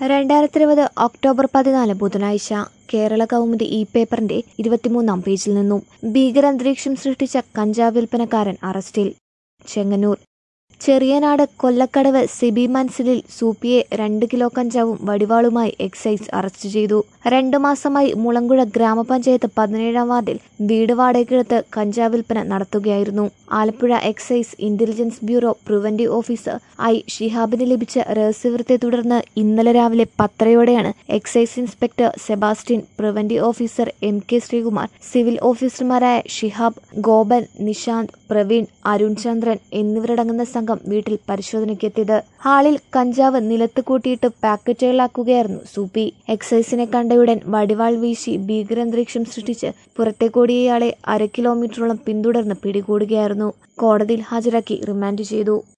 രണ്ടായിരത്തി ഇരുപത് ഒക്ടോബർ പതിനാല് ബുധനാഴ്ച കേരള കൗമുദി ഇ പേപ്പറിന്റെ ഇരുപത്തിമൂന്നാം പേജിൽ നിന്നും ഭീകരാന്തരീക്ഷം സൃഷ്ടിച്ച കഞ്ചാവ് വിൽപ്പനക്കാരൻ അറസ്റ്റിൽ ചെങ്ങന്നൂർ ചെറിയനാട് കൊല്ലക്കടവ് സിബി മൻസിലിൽ സൂപ്പിയെ രണ്ട് കിലോ കഞ്ചാവും വടിവാളുമായി എക്സൈസ് അറസ്റ്റ് ചെയ്തു രണ്ടു മാസമായി മുളങ്കുഴ ഗ്രാമപഞ്ചായത്ത് പതിനേഴാം വാർഡിൽ വീട് വാടകയ്ക്കെടുത്ത് കഞ്ചാവ് വിൽപ്പന നടത്തുകയായിരുന്നു Alappuzha excise intelligence bureau preventive officer I ഷിഹാബിന് ലഭിച്ച രഹസ്യവിവരത്തെ തുടർന്ന് ഇന്നലെ രാവിലെ പത്തരയോടെയാണ് excise inspector Sebastian preventive officer M K Sreekumar civil ഓഫീസർമാരായ ഷിഹാബ് ഗോപൻ നിശാന്ത് പ്രവീൺ അരുൺ ചന്ദ്രൻ എന്നിവരടങ്ങുന്ന സംഘം വീട്ടിൽ പരിശോധനയ്ക്കെത്തിയത് ഹാളിൽ കഞ്ചാവ് നിലത്ത് കൂട്ടിയിട്ട് പാക്കറ്റുകളാക്കുകയായിരുന്നു സൂപ്പി എക്സൈസിനെ കണ്ടയുടൻ വടിവാൾ വീശി ഭീകരാന്തരീക്ഷം സൃഷ്ടിച്ച് പുറത്തേക്കോടിയയാളെ അര കിലോമീറ്ററോളം പിന്തുടർന്ന് പിടികൂടുകയായിരുന്നു കോടതിയിൽ ഹാജരാക്കി റിമാൻഡ് ചെയ്തു